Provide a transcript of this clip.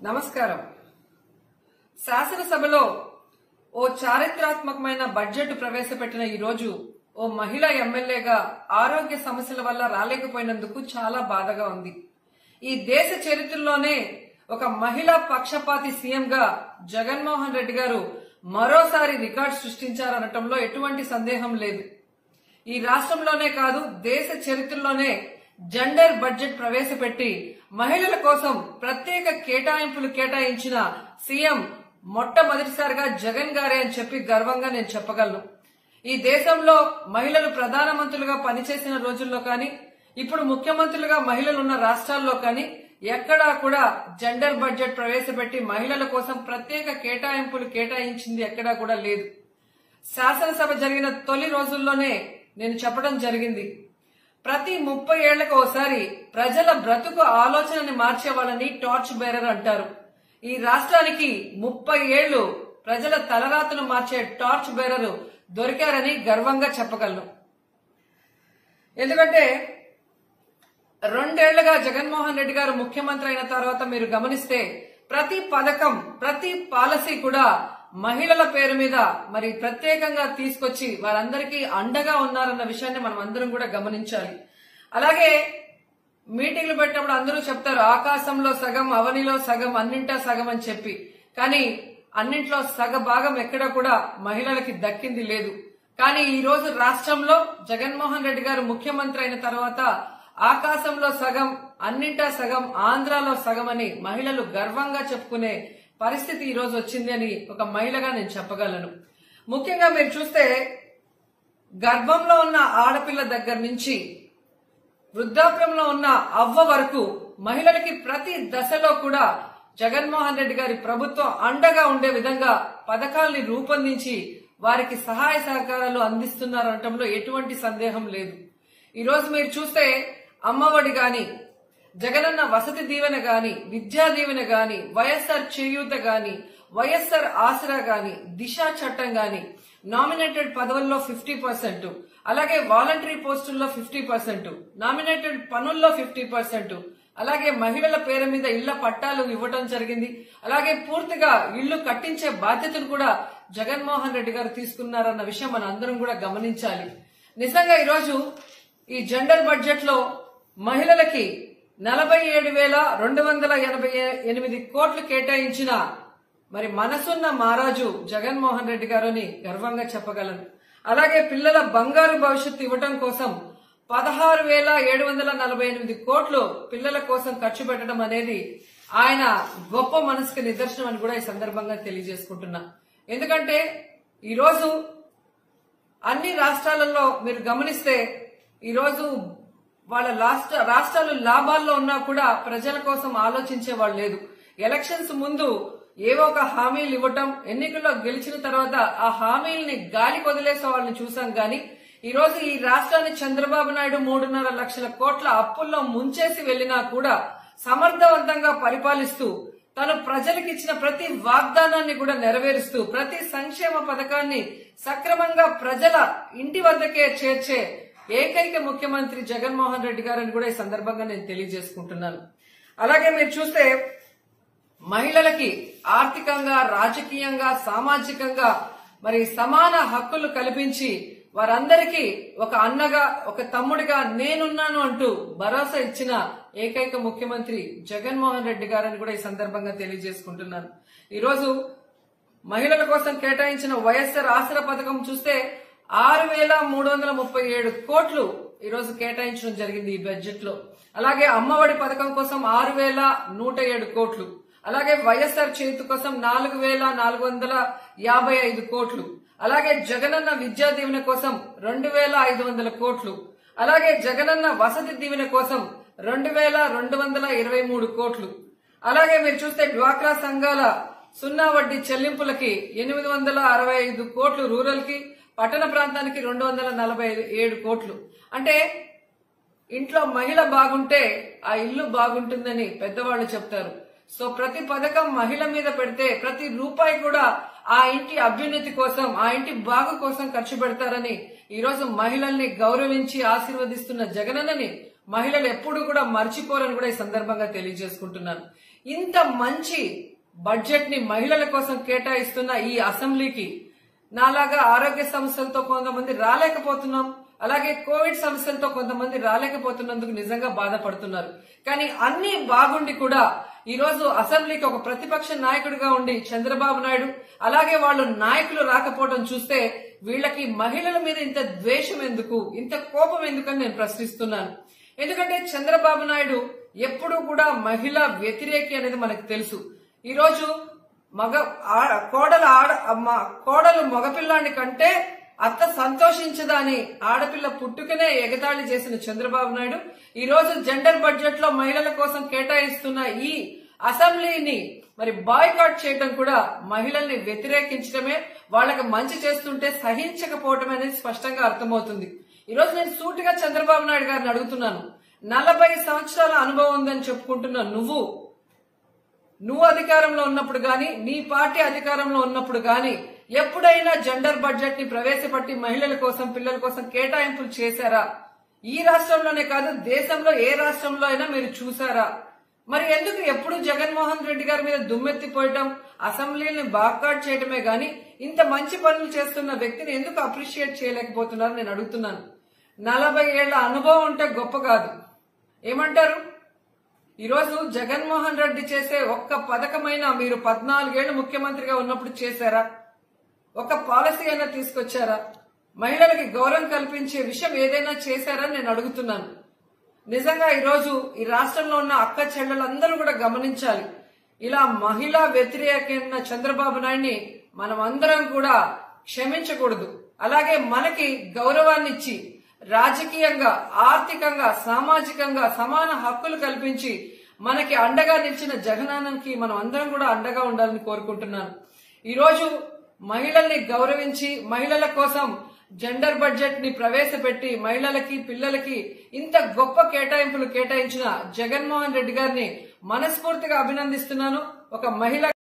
నమస్కారం శాసనసభలో ఓ చారిత్రాత్మకమైన బడ్జెట్ ప్రవేశపెట్టిన ఈ రోజు ఓ మహిళా ఎమ్మెల్యేగా ఆరోగ్య సమస్యల వల్ల రాలేకపోయినందుకు చాలా బాధగా ఉంది ఈ దేశ చరిత్రలోనే ఒక మహిళా పక్షపాతి సీఎంగా జగన్మోహన్ రెడ్డి గారు మరోసారి రికార్డు సృష్టించారనటంలో ఎటువంటి సందేహం లేదు ఈ రాష్ట్రంలోనే కాదు దేశ చరిత్రలోనే జెండర్ బడ్జెట్ ప్రవేశపెట్టి మహిళల కోసం ప్రత్యేక కేటాయింపులు కేటాయించిన సీఎం మొట్టమొదటిసారిగా జగన్ గారే అని చెప్పి గర్వంగా నేను చెప్పగలను ఈ దేశంలో మహిళలు ప్రధానమంత్రులుగా పనిచేసిన రోజుల్లో కానీ ఇప్పుడు ముఖ్యమంత్రులుగా మహిళలు ఉన్న రాష్ట్రాల్లో కానీ ఎక్కడా కూడా జెండర్ బడ్జెట్ ప్రవేశపెట్టి మహిళల కోసం ప్రత్యేక కేటాయింపులు కేటాయించింది ఎక్కడా కూడా లేదు శాసనసభ జరిగిన తొలి రోజుల్లోనే నేను చెప్పడం జరిగింది ప్రతి ముప్పై ఏళ్లకు ఒకసారి ప్రజల బ్రతుకు ఆలోచనని మార్చే వాళ్ళని టార్చ్ బేరర్ అంటారు ఈ రాష్ట్రానికి ముప్పై ఏళ్లు ప్రజల తలరాతను మార్చే టార్చ్ బేరర్ దొరికారని గర్వంగా చెప్పగలను ఎందుకంటే రెండేళ్లుగా జగన్మోహన్ రెడ్డి గారు ముఖ్యమంత్రి అయిన తర్వాత మీరు గమనిస్తే ప్రతి పథకం ప్రతి పాలసీ కూడా మహిళల పేరు మీద మరి ప్రత్యేకంగా తీసుకొచ్చి వారందరికీ అండగా ఉన్నారన్న విషయాన్ని మనం అందరం కూడా గమనించాలి అలాగే మీటింగ్లు పెట్టినప్పుడు అందరూ చెప్తారు ఆకాశంలో సగం అవనిలో సగం అన్నింటా సగం అని చెప్పి కానీ అన్నింట్లో సగ భాగం ఎక్కడ కూడా మహిళలకి దక్కింది లేదు కానీ ఈ రోజు రాష్ట్రంలో జగన్మోహన్ రెడ్డి గారు ముఖ్యమంత్రి అయిన తర్వాత ఆకాశంలో సగం అన్నింటా సగం ఆంధ్రాలో సగం అని మహిళలు గర్వంగా చెప్పుకునే పరిస్థితి ఈ రోజు వచ్చింది అని ఒక మహిళగా నేను చెప్పగలను ముఖ్యంగా మీరు చూస్తే గర్భంలో ఉన్న ఆడపిల్ల దగ్గర నుంచి వృద్ధాప్యంలో ఉన్న అవ్వ వరకు మహిళలకి ప్రతి దశలో కూడా జగన్మోహన్ రెడ్డి గారి ప్రభుత్వం అండగా ఉండే విధంగా పథకాల్ని రూపొందించి వారికి సహాయ సహకారాలు అందిస్తున్నారనటంలో ఎటువంటి సందేహం లేదు ఈ రోజు మీరు చూస్తే అమ్మఒడి గాని జగనన్న వసతి దీవెన గాని విద్యా దీవెన గాని వైఎస్ఆర్ చేయూత గాని వైఎస్ఆర్ ఆసరా గాని దిశ చట్టం గాని నామినేటెడ్ పదవుల్లో ఫిఫ్టీ పర్సెంట్ అలాగే వాలంటరీ పోస్టుల్లో ఫిఫ్టీ పర్సెంట్ నామినేటెడ్ పనుల్లో ఫిఫ్టీ పర్సెంట్ అలాగే మహిళల పేరు మీద ఇళ్ల పట్టాలు ఇవ్వడం జరిగింది అలాగే పూర్తిగా ఇళ్లు కట్టించే బాధ్యతను కూడా జగన్మోహన్ రెడ్డి గారు తీసుకున్నారన్న విషయం మన అందరం కూడా గమనించాలి నిజంగా ఈరోజు ఈ జెండర్ బడ్జెట్ లో మహిళలకి నలభై ఏడు వేల రెండు వందల ఎనభై ఎనిమిది కోట్లు కేటాయించిన మరి మనసున్న మహారాజు జగన్మోహన్ రెడ్డి గారుని గర్వంగా చెప్పగలను అలాగే పిల్లల బంగారు భవిష్యత్తు ఇవ్వటం కోసం పదహారు వేల ఏడు వందల నలభై ఎనిమిది కోట్లు పిల్లల కోసం ఖర్చు పెట్టడం అనేది ఆయన గొప్ప మనసుకి నిదర్శనం అని కూడా ఈ సందర్భంగా తెలియజేసుకుంటున్నా ఎందుకంటే ఈరోజు అన్ని రాష్ట్రాలలో మీరు గమనిస్తే ఈరోజు వాళ్ళ రాష్ట్ర రాష్ట్రాలు లాభాల్లో ఉన్నా కూడా ప్రజల కోసం ఆలోచించే వాళ్ళు లేదు ఎలక్షన్స్ ముందు ఏవో ఒక హామీలు ఇవ్వటం ఎన్నికల్లో గెలిచిన తర్వాత ఆ హామీల్ని గాలి వదిలేసే వాళ్ళని చూసాం గాని ఈ రోజు ఈ రాష్ట్రాన్ని చంద్రబాబు నాయుడు మూడున్నర లక్షల కోట్ల అప్పుల్లో ముంచేసి వెళ్లినా కూడా సమర్థవంతంగా పరిపాలిస్తూ తను ప్రజలకు ఇచ్చిన ప్రతి వాగ్దానాన్ని కూడా నెరవేరుస్తూ ప్రతి సంక్షేమ పథకాన్ని సక్రమంగా ప్రజల ఇంటి వద్దకే చేర్చే ఏకైక ముఖ్యమంత్రి జగన్మోహన్ రెడ్డి గారని కూడా ఈ సందర్భంగా నేను తెలియజేసుకుంటున్నాను అలాగే మీరు చూస్తే మహిళలకి ఆర్థికంగా రాజకీయంగా సామాజికంగా మరి సమాన హక్కులు కల్పించి వారందరికీ ఒక అన్నగా ఒక తమ్ముడిగా నేనున్నాను అంటూ భరోసా ఇచ్చిన ఏకైక ముఖ్యమంత్రి జగన్మోహన్ రెడ్డి గారని కూడా ఈ సందర్భంగా తెలియజేసుకుంటున్నాను ఈరోజు మహిళల కోసం కేటాయించిన వైఎస్ఆర్ ఆసరా పథకం చూస్తే ఆరు వేల మూడు వందల ముప్పై ఏడు కోట్లు ఈరోజు కేటాయించడం జరిగింది ఈ బడ్జెట్ లో అలాగే అమ్మఒడి పథకం కోసం ఆరు వేల నూట ఏడు కోట్లు అలాగే వైఎస్ఆర్ చేతు కోసం నాలుగు వేల నాలుగు వందల యాభై ఐదు కోట్లు అలాగే జగనన్న విద్యా దీవెన కోసం రెండు వేల ఐదు వందల కోట్లు అలాగే జగనన్న వసతి దీవెన కోసం రెండు వేల రెండు వందల ఇరవై మూడు కోట్లు అలాగే మీరు చూస్తే డ్వాక్రా సంఘాల సున్నా వడ్డీ చెల్లింపులకి ఎనిమిది వందల అరవై ఐదు కోట్లు రూరల్ కి పట్టణ ప్రాంతానికి రెండు వందల నలభై ఏడు కోట్లు అంటే ఇంట్లో మహిళ బాగుంటే ఆ ఇల్లు బాగుంటుందని పెద్దవాళ్ళు చెప్తారు సో ప్రతి పథకం మహిళ మీద పెడితే ప్రతి రూపాయి కూడా ఆ ఇంటి అభ్యున్నతి కోసం ఆ ఇంటి బాగు కోసం ఖర్చు పెడతారని ఈ రోజు మహిళల్ని గౌరవించి ఆశీర్వదిస్తున్న జగనన్నని మహిళలు ఎప్పుడూ కూడా మర్చిపోరని కూడా ఈ సందర్భంగా తెలియజేసుకుంటున్నాను ఇంత మంచి బడ్జెట్ ని మహిళల కోసం కేటాయిస్తున్న ఈ అసెంబ్లీకి నాలాగా ఆరోగ్య సమస్యలతో కొంతమంది రాలేకపోతున్నాం అలాగే కోవిడ్ సమస్యలతో కొంతమంది రాలేకపోతున్నందుకు నిజంగా బాధపడుతున్నారు కానీ అన్ని బాగుండి కూడా ఈ రోజు అసెంబ్లీకి ఒక ప్రతిపక్ష నాయకుడిగా ఉండి చంద్రబాబు నాయుడు అలాగే వాళ్ళు నాయకులు రాకపోవడం చూస్తే వీళ్ళకి మహిళల మీద ఇంత ద్వేషం ఎందుకు ఇంత కోపం ఎందుకని నేను ప్రశ్నిస్తున్నాను ఎందుకంటే చంద్రబాబు నాయుడు ఎప్పుడూ కూడా మహిళా వ్యతిరేకి అనేది మనకు తెలుసు ఈ రోజు మగ ఆడ- కోడలు ఆడ మ- కోడలు మగపిల్లాని కంటే అత్త సంతోషించదా అని ఆడపిల్ల పుట్టుకనే ఎగతాళి చేసిన చంద్రబాబు నాయుడు ఈ రోజు జెండర్ బడ్జెట్ లో మహిళల కోసం కేటాయిస్తున్న ఈ అసెంబ్లీని మరి బాయ్కాట్ చేయడం కూడా మహిళల్ని వ్యతిరేకించడమే వాళ్ళకి మంచి చేస్తుంటే సహించకపోవటం అనేది స్పష్టంగా అర్థమవుతుంది ఈ రోజు నేను సూటిగా చంద్రబాబు నాయుడు గారిని అడుగుతున్నాను నలభై సంవత్సరాల అనుభవం ఉందని చెప్పుకుంటున్న నువ్వు నువ్వు అధికారంలో ఉన్నప్పుడు గాని నీ పార్టీ అధికారంలో ఉన్నప్పుడు గాని ఎప్పుడైనా జెండర్ బడ్జెట్ ని ప్రవేశపెట్టి మహిళల కోసం పిల్లల కోసం కేటాయింపులు చేశారా ఈ రాష్ట్రంలోనే కాదు దేశంలో ఏ రాష్ట్రంలో అయినా మీరు చూసారా మరి ఎందుకు ఎప్పుడు జగన్మోహన్ రెడ్డి గారి మీద దుమ్మెత్తిపోయటం అసెంబ్లీని బాక్కాట్ చేయటమే గాని ఇంత మంచి పనులు చేస్తున్న వ్యక్తిని ఎందుకు అప్రిషియేట్ చేయలేకపోతున్నారు నేను అడుగుతున్నాను నలభై ఏళ్ల అనుభవం ఉంటే గొప్ప కాదు ఏమంటారు ఈరోజు జగన్మోహన్ రెడ్డి చేసే ఒక్క పథకమైనా మీరు పద్నాలుగేళ్లు ముఖ్యమంత్రిగా ఉన్నప్పుడు చేశారా ఒక పాలసీ అయినా తీసుకొచ్చారా మహిళలకి గౌరవం కల్పించే విషయం ఏదైనా చేశారా నేను అడుగుతున్నాను నిజంగా ఈరోజు ఈ రాష్ట్రంలో ఉన్న అక్క చెల్లెలందరూ కూడా గమనించాలి ఇలా మహిళా వ్యతిరేకమైన చంద్రబాబు నాయుడిని మనం అందరం కూడా క్షమించకూడదు అలాగే మనకి గౌరవాన్ని ఇచ్చి రాజకీయంగా ఆర్థికంగా సామాజికంగా సమాన హక్కులు కల్పించి మనకి అండగా నిలిచిన జగనాన్నకి మనం అందరం కూడా అండగా ఉండాలని కోరుకుంటున్నాను ఈరోజు మహిళల్ని గౌరవించి మహిళల కోసం జెండర్ బడ్జెట్ ని ప్రవేశపెట్టి మహిళలకి పిల్లలకి ఇంత గొప్ప కేటాయింపులు కేటాయించిన జగన్మోహన్ రెడ్డి గారిని మనస్ఫూర్తిగా అభినందిస్తున్నాను ఒక మహిళ